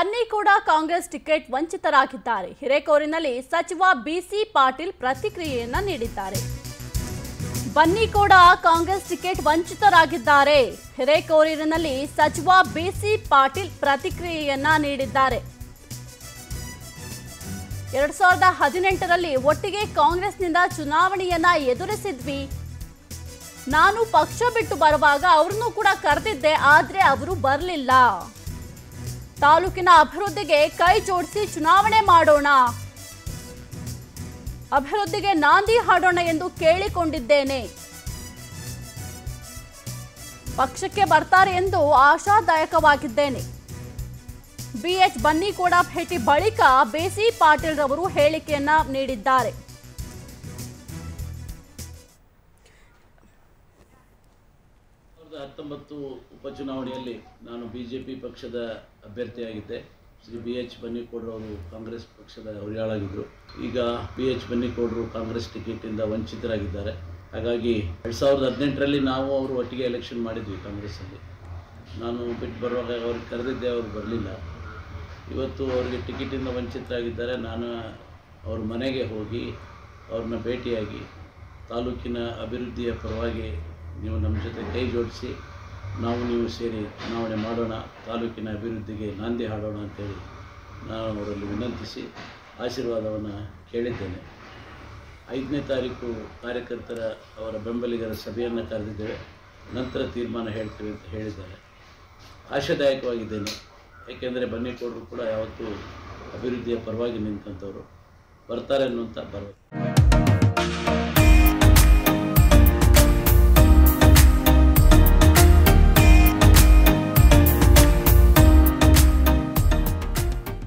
ಬನ್ನಿ ಕೂಡ ಕಾಂಗ್ರೆಸ್ ಟಿಕೆಟ್ ವಂಚಿತರಾಗಿದ್ದಾರೆ ಹಿರೇಕೋರಿನಲ್ಲಿ ಸಚಿವ ಬಿಸಿ ಪಾಟೀಲ್ ಪ್ರತಿಕ್ರಿಯೆಯನ್ನ ನೀಡಿದ್ದಾರೆ ಬನ್ನಿ ಕೂಡ ಕಾಂಗ್ರೆಸ್ ಟಿಕೆಟ್ ವಂಚಿತರಾಗಿದ್ದಾರೆ ಹಿರೇಕೋರಿನಲ್ಲಿ ಸಚಿವ ಬಿಸಿ ಪಾಟೀಲ್ ಪ್ರತಿಕ್ರಿಯೆಯನ್ನ ನೀಡಿದ್ದಾರೆ ಎರಡ್ ಸಾವಿರದ ಹದಿನೆಂಟರಲ್ಲಿ ಒಟ್ಟಿಗೆ ಕಾಂಗ್ರೆಸ್ನಿಂದ ಚುನಾವಣೆಯನ್ನ ಎದುರಿಸಿದ್ವಿ ನಾನು ಪಕ್ಷ ಬಿಟ್ಟು ಬರುವಾಗ ಅವ್ರನ್ನೂ ಕೂಡ ಕರೆದಿದ್ದೆ ಆದ್ರೆ ಅವರು ಬರಲಿಲ್ಲ ತಾಲೂಕಿನ ಅಭಿವೃದ್ಧಿಗೆ ಕೈ ಜೋಡಿಸಿ ಚುನಾವಣೆ ಮಾಡೋಣ ಅಭಿವೃದ್ಧಿಗೆ ನಾಂದಿ ಹಾಡೋಣ ಎಂದು ಕೇಳಿಕೊಂಡಿದ್ದೇನೆ ಪಕ್ಷಕ್ಕೆ ಬರ್ತಾರೆ ಎಂದು ಆಶಾದಾಯಕವಾಗಿದ್ದೇನೆ ಬಿಎಚ್ ಬನ್ನಿಕೋಡ ಭೇಟಿ ಬಳಿಕ ಬೇಸಿ ಪಾಟೀಲ್ ರವರು ಹೇಳಿಕೆಯನ್ನ ನೀಡಿದ್ದಾರೆ ಸಾವಿರದ ಹತ್ತೊಂಬತ್ತು ಉಪಚುನಾವಣೆಯಲ್ಲಿ ನಾನು ಬಿ ಜೆ ಪಿ ಪಕ್ಷದ ಅಭ್ಯರ್ಥಿಯಾಗಿದ್ದೆ ಶ್ರೀ ಬಿ ಎಚ್ ಬನ್ನಿಕೋಡ್ರವರು ಕಾಂಗ್ರೆಸ್ ಪಕ್ಷದ ಹುರಿಯಾಳಾಗಿದ್ದರು ಈಗ ಬಿ ಎಚ್ ಬನ್ನಿಕೋಡ್ರು ಕಾಂಗ್ರೆಸ್ ಟಿಕೆಟಿಂದ ವಂಚಿತರಾಗಿದ್ದಾರೆ ಹಾಗಾಗಿ ಎರಡು ಸಾವಿರದ ಹದಿನೆಂಟರಲ್ಲಿ ನಾವು ಅವರು ಒಟ್ಟಿಗೆ ಎಲೆಕ್ಷನ್ ಮಾಡಿದ್ವಿ ಕಾಂಗ್ರೆಸ್ಸಲ್ಲಿ ನಾನು ಬಿಟ್ಟು ಬರುವಾಗ ಅವ್ರಿಗೆ ಕರೆದಿದ್ದೆ ಅವರು ಬರಲಿಲ್ಲ ಇವತ್ತು ಅವರಿಗೆ ಟಿಕೆಟಿಂದ ವಂಚಿತರಾಗಿದ್ದಾರೆ ನಾನು ಅವ್ರ ಮನೆಗೆ ಹೋಗಿ ಅವ್ರನ್ನ ಭೇಟಿಯಾಗಿ ತಾಲೂಕಿನ ಅಭಿವೃದ್ಧಿಯ ಪರವಾಗಿ ನೀವು ನಮ್ಮ ಜೊತೆ ಕೈ ಜೋಡಿಸಿ ನಾವು ನೀವು ಸೇರಿ ಚುನಾವಣೆ ಮಾಡೋಣ ತಾಲೂಕಿನ ಅಭಿವೃದ್ಧಿಗೆ ನಾಂದಿ ಹಾಡೋಣ ಅಂತೇಳಿ ನಾನು ಅವರಲ್ಲಿ ವಿನಂತಿಸಿ ಆಶೀರ್ವಾದವನ್ನು ಕೇಳಿದ್ದೇನೆ ಐದನೇ ತಾರೀಕು ಕಾರ್ಯಕರ್ತರ ಅವರ ಬೆಂಬಲಿಗರ ಸಭೆಯನ್ನು ಕರೆದಿದ್ದೇವೆ ನಂತರ ತೀರ್ಮಾನ ಹೇಳ್ತೀವಿ ಅಂತ ಹೇಳಿದ್ದಾರೆ ಆಶಾದಾಯಕವಾಗಿದ್ದೇನೆ ಏಕೆಂದರೆ ಬನ್ನಿಕೋಡರು ಕೂಡ ಯಾವತ್ತೂ ಅಭಿವೃದ್ಧಿಯ ಪರವಾಗಿ ನಿಂತಂಥವ್ರು ಬರ್ತಾರೆ ಅನ್ನುವಂಥ ಭರವಸೆ